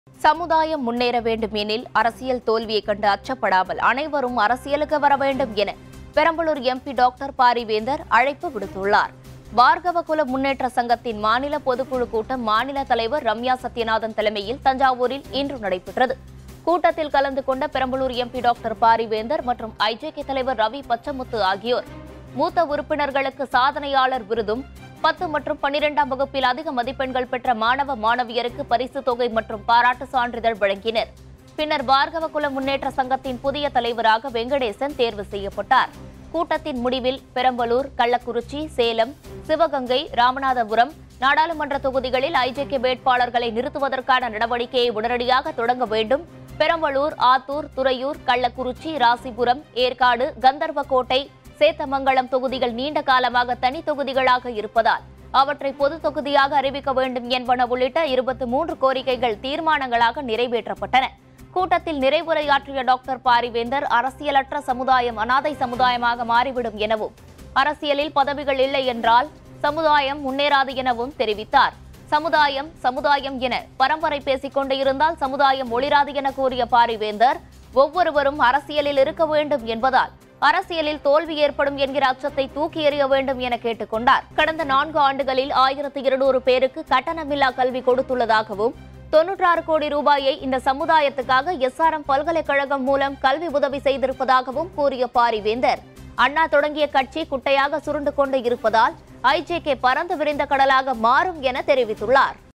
சமுதாயம் முன்னேற வேண்டும் எனில் அரசியல் தோல்வியை கண்டு அச்சப்படாமல் அனைவரும் அரசியலுக்கு வர வேண்டும் என பெரம்பலூர் எம்பி டாக்டர் பாரிவேந்தர் அழைப்பு விடுத்துள்ளார் பார்கவகுல முன்னேற்ற சங்கத்தின் மாநில பொதுக்குழு கூட்டம் மாநில தலைவர் ரம்யா சத்யநாதன் தலைமையில் தஞ்சாவூரில் இன்று நடைபெற்றது கூட்டத்தில் கலந்து கொண்ட பெரம்பலூர் எம்பி டாக்டர் பாரிவேந்தர் மற்றும் ஐஜேகே தலைவர் ரவி பச்சமுத்து ஆகியோர் மூத்த உறுப்பினர்களுக்கு சாதனையாளர் விருதும் பத்து மற்றும் பன்னிரெண்டாம் வகுப்பில் அதிக மதிப்பெண்கள் பெற்ற மாணவ மாணவியருக்கு பரிசு தொகை மற்றும் பாராட்டு சான்றிதழ் வழங்கினர் பின்னர் பார்கவகுல முன்னேற்ற சங்கத்தின் புதிய தலைவராக வெங்கடேசன் தேர்வு செய்யப்பட்டார் கூட்டத்தின் முடிவில் பெரம்பலூர் கள்ளக்குறிச்சி சேலம் சிவகங்கை ராமநாதபுரம் நாடாளுமன்ற தொகுதிகளில் ஐஜேகே வேட்பாளர்களை நிறுத்துவதற்கான நடவடிக்கையை உடனடியாக தொடங்க வேண்டும் பெரம்பலூர் ஆத்தூர் துறையூர் கள்ளக்குறிச்சி ராசிபுரம் ஏற்காடு கந்தர்வக்கோட்டை சேத்தமங்கலம் தொகுதிகள் நீண்ட காலமாக தனி தொகுதிகளாக இருப்பதால் அவற்றை பொது தொகுதியாக அறிவிக்க வேண்டும் என்பன உள்ளிட்ட இருபத்தி மூன்று கோரிக்கைகள் தீர்மானங்களாக நிறைவேற்றப்பட்டன கூட்டத்தில் நிறைவுரையாற்றிய டாக்டர் பாரிவேந்தர் அரசியலற்ற சமுதாயம் அனாதை சமுதாயமாக மாறிவிடும் எனவும் அரசியலில் பதவிகள் இல்லை என்றால் சமுதாயம் முன்னேறாது எனவும் தெரிவித்தார் சமுதாயம் சமுதாயம் என பரம்பரை பேசிக் கொண்டு இருந்தால் சமுதாயம் ஒளிராது என கூறிய பாரிவேந்தர் ஒவ்வொருவரும் அரசியலில் இருக்க வேண்டும் என்பதால் அரசியலில் தோல்வி ஏற்படும் என்கிற அச்சத்தை தூக்கி எறிய வேண்டும் என கேட்டுக்கொண்டார் கடந்த நான்கு ஆண்டுகளில் ஆயிரத்து இருநூறு பேருக்கு கட்டணமில்லா கல்வி கொடுத்துள்ளதாகவும் தொன்னூற்றாறு கோடி ரூபாயை இந்த சமுதாயத்துக்காக எஸ்ஆர்எம் பல்கலைக்கழகம் மூலம் கல்வி உதவி செய்திருப்பதாகவும் கூறிய பாரிவேந்தர் அண்ணா தொடங்கிய கட்சி குட்டையாக சுருண்டு கொண்டு இருப்பதால் ஐஜேகே பறந்து விரிந்த கடலாக மாறும் என தெரிவித்துள்ளார்